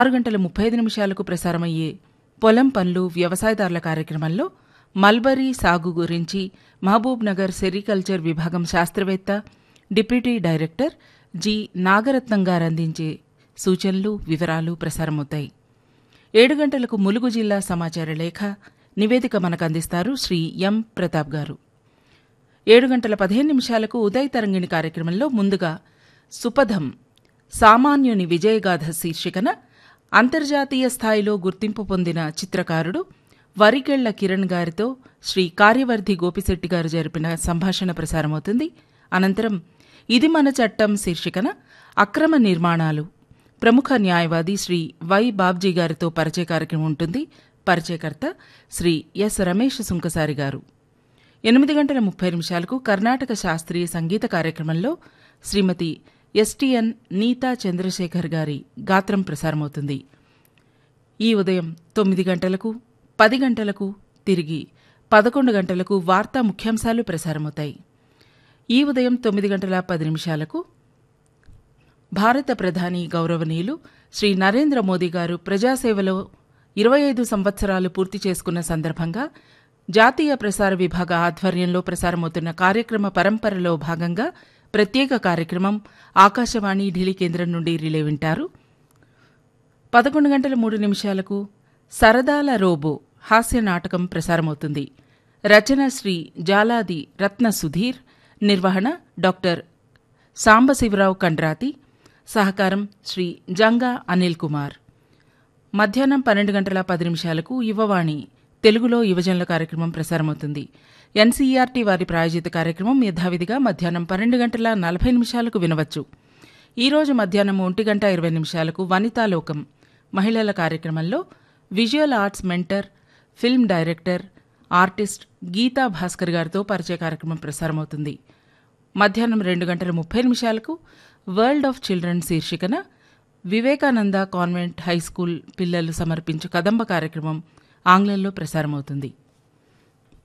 ఆరు గంటల ముప్పై ఐదు నిమిషాలకు ప్రసారమయ్యే పొలం పనులు వ్యవసాయదారుల కార్యక్రమంలో మల్బరీ సాగు గురించి మహబూబ్ నగర్ సెరికల్చర్ విభాగం శాస్త్రవేత్త డిప్యూటీ డైరెక్టర్ జి నాగరత్నం గారు అందించే సూచనలు వివరాలు ప్రసారమవుతాయి ఏడు గంటలకు ములుగు జిల్లా సమాచార లేఖ నివేదిక మనకు అందిస్తారు శ్రీ ఎం ప్రతాప్ గారు ఏడు గంటల పదిహేను నిమిషాలకు ఉదయ తరంగిణి కార్యక్రమంలో ముందుగా సుపథం సామాన్యుని విజయగాథ శీర్షికన అంతర్జాతీయ స్థాయిలో గుర్తింపు పొందిన చిత్రకారుడు వరికెళ్ల కిరణ్ గారితో శ్రీ కార్యవర్ధి గోపిశెట్టి గారు జరిపిన సంభాషణ ప్రసారమవుతుంది అనంతరం ఇది మన చట్టం శీర్షికన అక్రమ నిర్మాణాలు ప్రముఖ న్యాయవాది శ్రీ వై బాబ్జీ గారితో పరిచయ కార్యక్రమం ఉంటుంది పరిచయకర్త శ్రీ ఎస్ రమేష్ సుంకసారి గారు ఎనిమిది గంటల ముప్పై నిమిషాలకు కర్ణాటక శాస్త్రీయ సంగీత కార్యక్రమంలో శ్రీమతి ఎస్టీఎన్ నీతా చంద్రశేఖర్ గారి గాత్రం ప్రసారమవుతుంది ఈ ఉదయం తొమ్మిది గంటలకు పది గంటలకు తిరిగి పదకొండు గంటలకు వార్తా ముఖ్యాంశాలు ప్రసారమవుతాయి ఈ ఉదయం తొమ్మిది గంటల పది నిమిషాలకు భారత ప్రధాని గౌరవనీయులు శ్రీ నరేంద్ర మోదీ గారు ప్రజాసేవలో ఇరవై ఐదు సంవత్సరాలు పూర్తి చేసుకున్న సందర్భంగా జాతీయ ప్రసార విభాగ ఆధ్వర్యంలో ప్రసారమవుతున్న కార్యక్రమ పరంపరలో భాగంగా ప్రత్యేక కార్యక్రమం ఆకాశవాణి ఢిల్లీ కేంద్రం నుండి రిలే వింటారు పదకొండు గంటల మూడు నిమిషాలకు సరదాల రోబో హాస్య నాటకం ప్రసారమవుతుంది రచన శ్రీ జాలాది రత్న సుధీర్ నిర్వహణ డాక్టర్ సాంబశివరావు కండ్రాతి సహకారం శ్రీ జంగా అనిల్ కుమార్ మధ్యాహ్నం పన్నెండు గంటల పది నిమిషాలకు యువవాణి తెలుగులో యువజనుల కార్యక్రమం ప్రసారమవుతుంది ఎన్సీఈఆర్టీ వారి ప్రాయోజిత కార్యక్రమం యథావిధిగా మధ్యాహ్నం పన్నెండు గంటల నలభై నిమిషాలకు వినవచ్చు ఈ రోజు మధ్యాహ్నం ఒంటి గంట ఇరవై నిమిషాలకు వనితాలోకం మహిళల కార్యక్రమంలో visual arts mentor film director artist Geeta Bhaskar గారితో పరిచయ కార్యక్రమం ప్రసారమవుతుంది మధ్యాహ్నం రెండు గంటల ముప్పై నిమిషాలకు వరల్డ్ ఆఫ్ చిల్డ్రన్ శీర్షికన వివేకానంద కాన్వెంట్ హైస్కూల్ పిల్లలు సమర్పించు కదంబ కార్యక్రమం ఆంగ్లంలో ప్రసారమవుతుంది